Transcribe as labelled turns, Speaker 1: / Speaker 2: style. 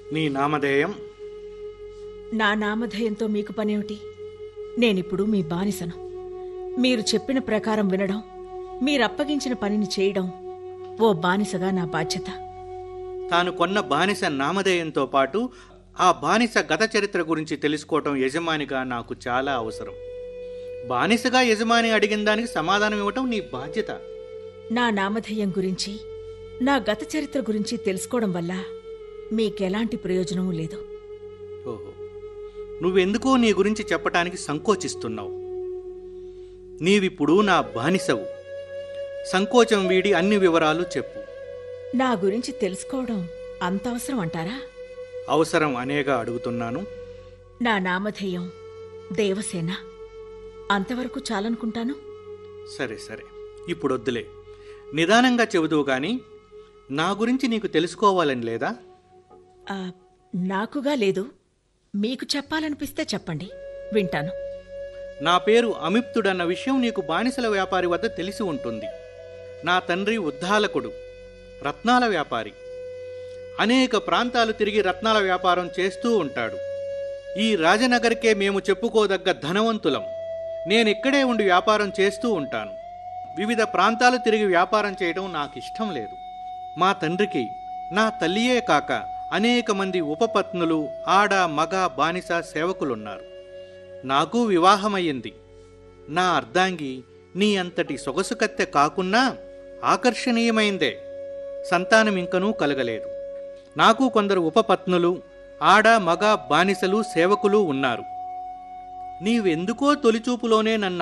Speaker 1: నీ నామధేయం
Speaker 2: నా నామధేయంతో మీకు పనేమిటి నేనిప్పుడు మీ బానిసను మీరు చెప్పిన ప్రకారం వినడం మీరప్పగించిన పనిని చేయడం ఓ బానిసగా నా బాధ్యత
Speaker 1: తాను కొన్న బానిస నామధేయంతో పాటు ఆ బానిస గత చరిత్ర గురించి తెలుసుకోవటం యజమానిగా నాకు చాలా అవసరం బానిసగా యజమాని అడిగిన దానికి సమాధానం ఇవ్వటం నీ బాధ్యత
Speaker 2: నా నామధేయం గురించి నా గత చరిత్ర గురించి తెలుసుకోవడం వల్ల మీకెలాంటి ప్రయోజనమూ లేదు
Speaker 1: ఓహో నువ్వెందుకో నీ గురించి చెప్పటానికి సంకోచిస్తున్నావు నీవిప్పుడు నా బానిసవు సంకోచం వీడి అన్ని వివరాలు చెప్పు
Speaker 2: నా గురించి తెలుసుకోవడం అంత అవసరం అంటారా
Speaker 1: అవసరం అనేగా అడుగుతున్నాను
Speaker 2: నా నామధేయం దేవసేన అంతవరకు చాలనుకుంటాను
Speaker 1: సరే సరే ఇప్పుడు వద్దులే నిదానంగా చెబుదువు గాని నా గురించి నీకు తెలుసుకోవాలని లేదా
Speaker 2: ఆ, నాకుగా లేదు మీకు చెప్పాలనిపిస్తే చెప్పండి వింటాను
Speaker 1: నా పేరు అమిప్తుడన్న విషయం నీకు బానిసల వ్యాపారి వద్ద తెలిసి ఉంటుంది నా తండ్రి ఉద్దాలకుడు రత్నాల వ్యాపారి అనేక ప్రాంతాలు తిరిగి రత్నాల వ్యాపారం చేస్తూ ఉంటాడు ఈ రాజనగర్కే మేము చెప్పుకోదగ్గ ధనవంతులం నేనిక్కడే ఉండి వ్యాపారం చేస్తూ ఉంటాను వివిధ ప్రాంతాలు తిరిగి వ్యాపారం చేయడం నాకు ఇష్టం లేదు మా తండ్రికి నా తల్లియే కాక అనేక మంది ఉపపత్నులు ఆడ మగ బానిస సేవకులున్నారు నాకు వివాహమయ్యింది నా అర్ధాంగి నీ అంతటి సొగసు కత్తె కాకున్నా ఆకర్షణీయమైందే సంతానం ఇంకనూ కలగలేదు నాకు కొందరు ఉపపత్నులు ఆడ మగ బానిసలు సేవకులు ఉన్నారు నీవెందుకో తొలిచూపులోనే నన్ను